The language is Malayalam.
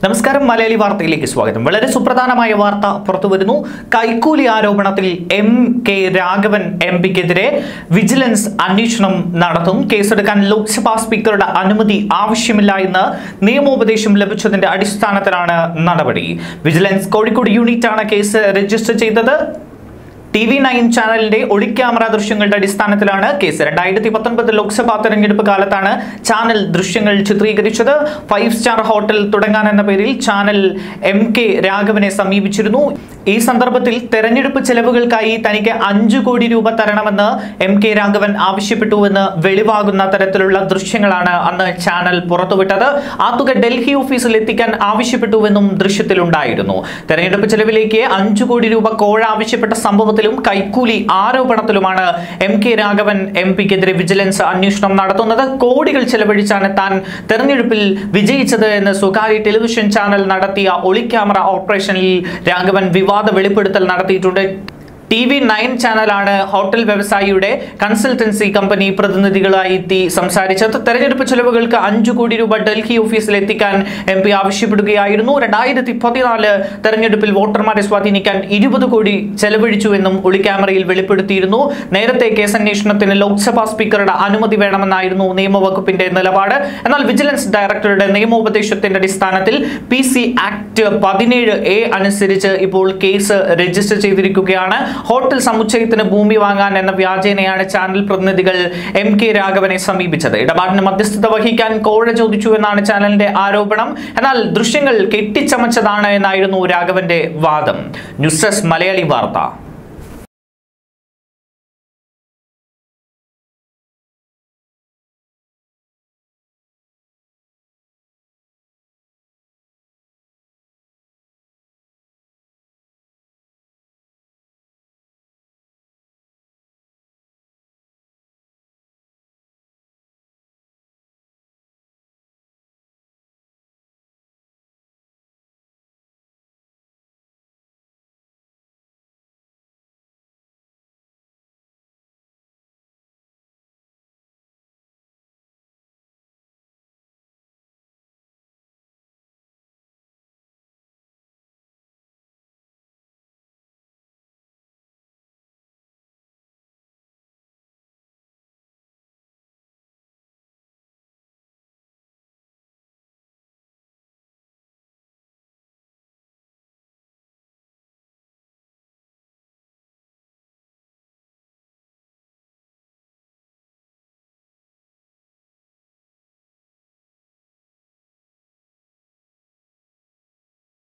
നമസ്കാരം മലയാളി വാർത്തയിലേക്ക് സ്വാഗതം വളരെ സുപ്രധാനമായ വാർത്ത പുറത്തു വരുന്നു കൈക്കൂലി ആരോപണത്തിൽ എം കെ രാഘവൻ എം പിക്കെതിരെ വിജിലൻസ് അന്വേഷണം നടത്തും കേസെടുക്കാൻ ലോക്സഭാ സ്പീക്കറുടെ അനുമതി ആവശ്യമില്ല എന്ന് നിയമോപദേശം ലഭിച്ചതിന്റെ അടിസ്ഥാനത്തിലാണ് നടപടി വിജിലൻസ് കോഴിക്കോട് യൂണിറ്റാണ് കേസ് രജിസ്റ്റർ ചെയ്തത് ടി വി നയൻ ചാനലിന്റെ ഒളിക്യാമറ ദൃശ്യങ്ങളുടെ അടിസ്ഥാനത്തിലാണ് കേസ് രണ്ടായിരത്തി പത്തൊൻപത് ലോക്സഭാ തെരഞ്ഞെടുപ്പ് കാലത്താണ് ചാനൽ ദൃശ്യങ്ങൾ ചിത്രീകരിച്ചത് ഫൈവ് സ്റ്റാർ ഹോട്ടൽ തുടങ്ങാൻ എന്ന പേരിൽ ചാനൽ എം കെ രാഘവനെ സമീപിച്ചിരുന്നു ഈ സന്ദർഭത്തിൽ തെരഞ്ഞെടുപ്പ് ചെലവുകൾക്കായി തനിക്ക് അഞ്ചു കോടി രൂപ തരണമെന്ന് എം കെ രാഘവൻ ആവശ്യപ്പെട്ടുവെന്ന് വെളിവാകുന്ന തരത്തിലുള്ള ദൃശ്യങ്ങളാണ് അന്ന് ചാനൽ പുറത്തുവിട്ടത് ആ തുക ഡൽഹി ഓഫീസിൽ എത്തിക്കാൻ ആവശ്യപ്പെട്ടുവെന്നും ദൃശ്യത്തിലുണ്ടായിരുന്നു തെരഞ്ഞെടുപ്പ് ചെലവിലേക്ക് അഞ്ചു കോടി രൂപ കോഴ ആവശ്യപ്പെട്ട സംഭവത്തിലും കൈക്കൂലി ആരോപണത്തിലുമാണ് എം കെ രാഘവൻ എം പിക്കെതിരെ വിജിലൻസ് അന്വേഷണം നടത്തുന്നത് കോടികൾ ചെലവഴിച്ചാണ് താൻ തെരഞ്ഞെടുപ്പിൽ വിജയിച്ചത് എന്ന് സ്വകാര്യ ടെലിവിഷൻ ചാനൽ നടത്തിയ ഒളിക്യാമറ ഓപ്പറേഷനിൽ രാഘവൻ വിവാദ വെളിപ്പെടുത്തൽ നടത്തിയിട്ടുണ്ട് ടി വി നയൻ ചാനലാണ് ഹോട്ടൽ വ്യവസായിയുടെ കൺസൾട്ടൻസി കമ്പനി പ്രതിനിധികളായി എത്തി സംസാരിച്ചത് തെരഞ്ഞെടുപ്പ് ചെലവുകൾക്ക് അഞ്ചു കോടി രൂപ ഡൽഹി ഓഫീസിൽ എത്തിക്കാൻ എം പി ആവശ്യപ്പെടുകയായിരുന്നു രണ്ടായിരത്തി പതിനാല് തെരഞ്ഞെടുപ്പിൽ വോട്ടർമാരെ സ്വാധീനിക്കാൻ ഇരുപത് കോടി ചെലവഴിച്ചുവെന്നും ഒളിക്യാമറയിൽ വെളിപ്പെടുത്തിയിരുന്നു നേരത്തെ കേസന്വേഷണത്തിന് ലോക്സഭാ സ്പീക്കറുടെ അനുമതി വേണമെന്നായിരുന്നു നിയമവകുപ്പിന്റെ നിലപാട് എന്നാൽ വിജിലൻസ് ഡയറക്ടറുടെ നിയമോപദേശത്തിന്റെ അടിസ്ഥാനത്തിൽ പി സി ആക്ട് പതിനേഴ് എ അനുസരിച്ച് ഇപ്പോൾ കേസ് രജിസ്റ്റർ ചെയ്തിരിക്കുകയാണ് ഹോട്ടൽ സമുച്ചയത്തിന് ഭൂമി വാങ്ങാൻ എന്ന വ്യാജേനയാണ് ചാനൽ പ്രതിനിധികൾ എം കെ രാഘവനെ സമീപിച്ചത് ഇടപാടിന് മധ്യസ്ഥത വഹിക്കാൻ കോഴ ചോദിച്ചു എന്നാണ് ചാനലിന്റെ ആരോപണം എന്നാൽ ദൃശ്യങ്ങൾ കെട്ടിച്ചമച്ചതാണ് എന്നായിരുന്നു രാഘവന്റെ വാദം ന്യൂസ് ഡെസ്ക് മലയാളി വാർത്ത